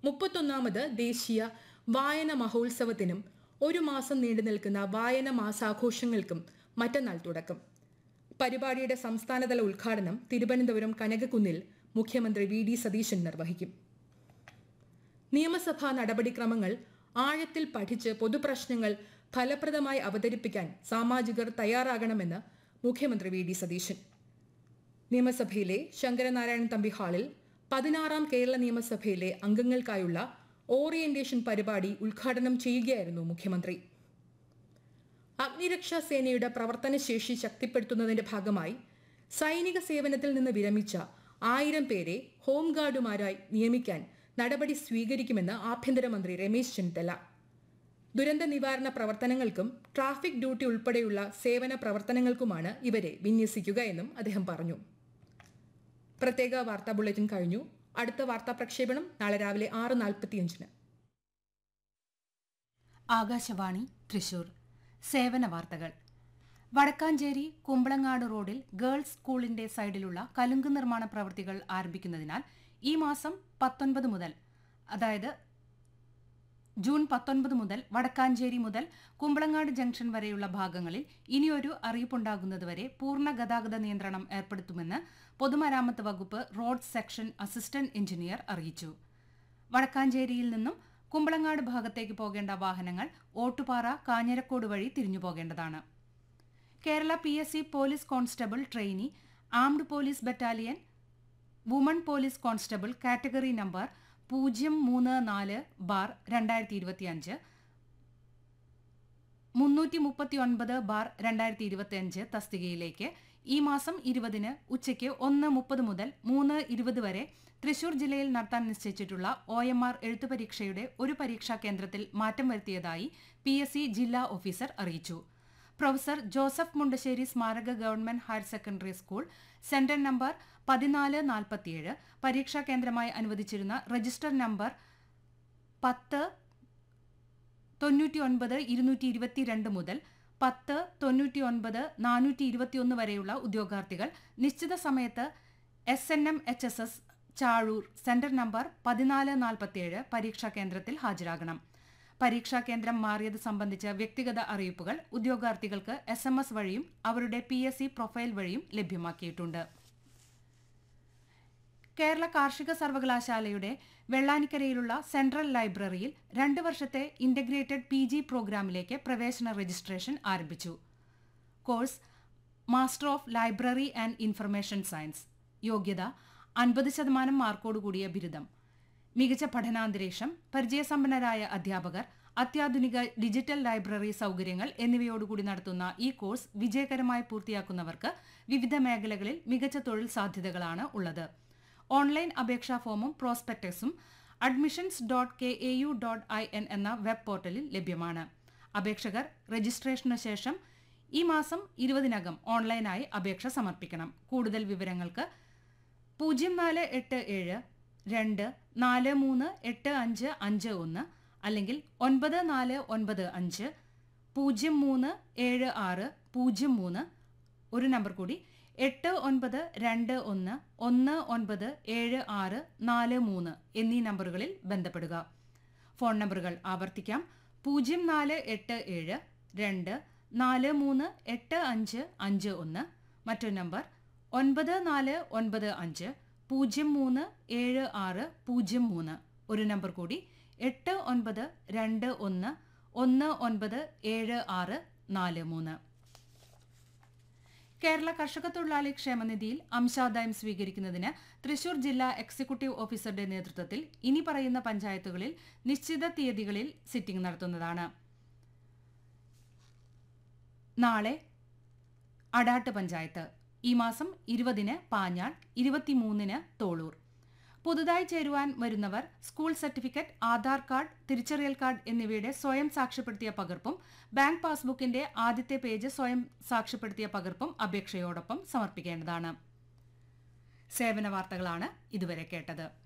മുപ്പത്തൊന്നാമത് ദേശീയ വായന മഹോത്സവത്തിനും ഒരു മാസം നീണ്ടു നിൽക്കുന്ന വായന മാസാഘോഷങ്ങൾക്കും മറ്റന്നാൾ തുടക്കം പരിപാടിയുടെ സംസ്ഥാനതല ഉദ്ഘാടനം തിരുവനന്തപുരം കനകക്കുന്നിൽ മുഖ്യമന്ത്രി വി ഡി സതീശൻ നിർവഹിക്കും നിയമസഭാ നടപടിക്രമങ്ങൾ ആഴത്തിൽ പഠിച്ച് പൊതുപ്രശ്നങ്ങൾ ഫലപ്രദമായി അവതരിപ്പിക്കാൻ സാമാജികർ തയ്യാറാകണമെന്ന് മുഖ്യമന്ത്രി വി ഡി സതീശൻ നിയമസഭയിലെ ശങ്കരനാരായണൻ തമ്പി ഹാളിൽ പതിനാറാം കേരള നിയമസഭയിലെ അംഗങ്ങൾക്കായുള്ള ഓറിയന്റേഷൻ പരിപാടി ഉദ്ഘാടനം ചെയ്യുകയായിരുന്നു മുഖ്യമന്ത്രി അഗ്നിരക്ഷാ സേനയുടെ പ്രവർത്തനശേഷി ശക്തിപ്പെടുത്തുന്നതിന്റെ ഭാഗമായി സൈനിക സേവനത്തിൽ നിന്ന് വിരമിച്ച ആയിരം പേരെ ഹോംഗാർഡുമാരായി നിയമിക്കാൻ നടപടി സ്വീകരിക്കുമെന്ന് ആഭ്യന്തരമന്ത്രി രമേശ് ചെന്നിത്തല ദുരന്ത നിവാരണ പ്രവർത്തനങ്ങൾക്കും ട്രാഫിക് ഡ്യൂട്ടി ഉൾപ്പെടെയുള്ള സേവന പ്രവർത്തനങ്ങൾക്കുമാണ് ഇവരെ വിന്യസിക്കുക എന്നും അദ്ദേഹം പറഞ്ഞു പ്രത്യേക വാർത്താ ബുള്ളറ്റിൻ കഴിഞ്ഞു അടുത്ത വാർത്താ പ്രക്ഷേപണം നാളെ രാവിലെ ആറ് നാൽപ്പത്തിയഞ്ചിന് ആകാശവാണി തൃശൂർ സേവന വാർത്തകൾ വടക്കാഞ്ചേരി കുമ്പളങ്ങാട് റോഡിൽ ഗേൾസ് സ്കൂളിന്റെ സൈഡിലുള്ള കലുങ്ക് നിർമ്മാണ പ്രവൃത്തികൾ ആരംഭിക്കുന്നതിനാൽ ഈ മാസം പത്തൊൻപത് മുതൽ അതായത് ജൂൺ പത്തൊൻപത് മുതൽ വടക്കാഞ്ചേരി മുതൽ കുമ്പളങ്ങാട് ജംഗ്ഷൻ വരെയുള്ള ഭാഗങ്ങളിൽ ഇനിയൊരു അറിയിപ്പുണ്ടാകുന്നതുവരെ പൂർണ്ണ ഗതാഗത നിയന്ത്രണം ഏർപ്പെടുത്തുമെന്ന് പൊതുമരാമത്ത് വകുപ്പ് റോഡ് സെക്ഷൻ അസിസ്റ്റന്റ് എഞ്ചിനീയർ അറിയിച്ചു വടക്കാഞ്ചേരിയിൽ നിന്നും കുമ്പളങ്ങാട് ഭാഗത്തേക്ക് പോകേണ്ട വാഹനങ്ങൾ ഓട്ടുപാറ കാഞ്ഞിരക്കോട് വഴി തിരിഞ്ഞു പോകേണ്ടതാണ് Kerala P S C police constable trainee armed police battalion woman police constable category number പൂജ്യം മൂന്ന് നാല് ബാർ രണ്ടായിരത്തി ഇരുപത്തിയഞ്ച് മുന്നൂറ്റി മുപ്പത്തി ഒൻപത് ബാർ രണ്ടായിരത്തി ഇരുപത്തിയഞ്ച് തസ്തികയിലേക്ക് ഈ മാസം ഇരുപതിന് ഉച്ചയ്ക്ക് ഒന്ന് മുപ്പത് മുതൽ മൂന്ന് ഇരുപത് വരെ തൃശൂർ ജില്ലയിൽ നടത്താൻ നിശ്ചയിച്ചിട്ടുള്ള ഒ എം ആർ എഴുത്തു പരീക്ഷയുടെ ഒരു പരീക്ഷാ കേന്ദ്രത്തിൽ മാറ്റം വരുത്തിയതായി പി എസ് സി ജില്ലാ ഓഫീസർ അറിയിച്ചു പ്രൊഫസർ ജോസഫ് മുണ്ടശ്ശേരി സ്മാരക government higher secondary school centre number പതിനാല് നാൽപ്പത്തിയേഴ് പരീക്ഷാ കേന്ദ്രമായി അനുവദിച്ചിരുന്ന രജിസ്റ്റർ നമ്പർ പത്ത് തൊണ്ണൂറ്റി ഒൻപത് ഇരുന്നൂറ്റി ഇരുപത്തിരണ്ട് മുതൽ പത്ത് തൊണ്ണൂറ്റി ഒൻപത് നാനൂറ്റി ഇരുപത്തിയൊന്ന് വരെയുള്ള ഉദ്യോഗാർത്ഥികൾ നിശ്ചിത സമയത്ത് S N M H S S Chazhur centre number പതിനാല് നാൽപ്പത്തിയേഴ് പരീക്ഷാ കേന്ദ്രത്തിൽ ഹാജരാകണം പരീക്ഷാ കേന്ദ്രം മാറിയത് സംബന്ധിച്ച വ്യക്തിഗത അറിയിപ്പുകൾ ഉദ്യോഗാർത്ഥികൾക്ക് എസ് എം എസ് വഴിയും അവരുടെ പി എസ് സി പ്രൊഫൈൽ വഴിയും ലഭ്യമാക്കിയിട്ടുണ്ട് കേരള കാർഷിക സർവകലാശാലയുടെ വെള്ളാനിക്കരയിലുള്ള സെൻട്രൽ ലൈബ്രറിയിൽ രണ്ട് വർഷത്തെ ഇന്റഗ്രേറ്റഡ് പി ജി പ്രോഗ്രാമിലേക്ക് പ്രവേശന രജിസ്ട്രേഷൻ ആരംഭിച്ചു course master of library and information science യോഗ്യത അൻപത് ശതമാനം മാർക്കോടുകൂടിയ ബിരുദം മികച്ച പഠനാന്തരീക്ഷം പരിചയസമ്പന്നരായ അധ്യാപകർ അത്യാധുനിക ഡിജിറ്റൽ ലൈബ്രറി സൗകര്യങ്ങൾ എന്നിവയോടുകൂടി നടത്തുന്ന ഈ കോഴ്സ് വിജയകരമായി പൂർത്തിയാക്കുന്നവർക്ക് വിവിധ മേഖലകളിൽ മികച്ച തൊഴിൽ സാധ്യതകളാണ് ഉള്ളത് ഓൺലൈൻ അപേക്ഷാ ഫോമും പ്രോസ്പെക്ടസും admissions dot K A U dot I N എന്ന വെബ് പോർട്ടലിൽ ലഭ്യമാണ് അപേക്ഷകർ രജിസ്ട്രേഷനു ശേഷം ഈ മാസം ഇരുപതിനകം ഓൺലൈനായി അപേക്ഷ സമർപ്പിക്കണം കൂടുതൽ വിവരങ്ങൾക്ക് പൂജ്യം നാല് എട്ട് ഏഴ് രണ്ട് നാല് മൂന്ന് എട്ട് അഞ്ച് അഞ്ച് ഒന്ന് അല്ലെങ്കിൽ ഒൻപത് നാല് ഒൻപത് അഞ്ച് പൂജ്യം മൂന്ന് ഏഴ് ആറ് പൂജ്യം മൂന്ന് ഒരു നമ്പർ കൂടി എട്ട് ഒൻപത് രണ്ട് ഒന്ന് ഒന്ന് ഒൻപത് ഏഴ് ആറ് നാല് മൂന്ന് എന്നീ നമ്പറുകളിൽ ബന്ധപ്പെടുക ഫോൺ നമ്പറുകൾ ആവർത്തിക്കാം പൂജ്യം നാല് എട്ട് ഏഴ് രണ്ട് നാല് മൂന്ന് എട്ട് അഞ്ച് അഞ്ച് ഒന്ന് മറ്റൊരു നമ്പർ ഒൻപത് നാല് ഒൻപത് അഞ്ച് പൂജ്യം മൂന്ന് ഏഴ് ആറ് പൂജ്യം മൂന്ന് ഒരു നമ്പർ കൂടി എട്ട് ഒൻപത് രണ്ട് ഒന്ന് ഒന്ന് ഒൻപത് ഏഴ് ആറ് നാല് മൂന്ന് കേരള കർഷക തൊഴിലാളി ക്ഷേമനിധിയിൽ അംശാദായം സ്വീകരിക്കുന്നതിന് തൃശൂർ ജില്ലാ എക്സിക്യൂട്ടീവ് ഓഫീസറുടെ നേതൃത്വത്തിൽ ഇനി പറയുന്ന പഞ്ചായത്തുകളിൽ നിശ്ചിത തീയതികളിൽ സിറ്റിംഗ് നടത്തുന്നതാണ് നാളെ അടാട്ട് പഞ്ചായത്ത് ഈ മാസം ഇരുപതിന് പാഞ്ഞാൾ ഇരുപത്തിമൂന്നിന് തോളൂർ പുതുതായി ചേരുവാൻ വരുന്നവർ സ്കൂൾ സർട്ടിഫിക്കറ്റ് ആധാർ കാർഡ് തിരിച്ചറിയൽ കാർഡ് എന്നിവയുടെ സ്വയം സാക്ഷ്യപ്പെടുത്തിയ പകർപ്പും ബാങ്ക് പാസ്ബുക്കിന്റെ ആദ്യത്തെ പേജ് സ്വയം സാക്ഷ്യപ്പെടുത്തിയ പകർപ്പും അപേക്ഷയോടൊപ്പം സമർപ്പിക്കേണ്ടതാണ് സേവന വാർത്തകളാണ് ഇതുവരെ കേട്ടത്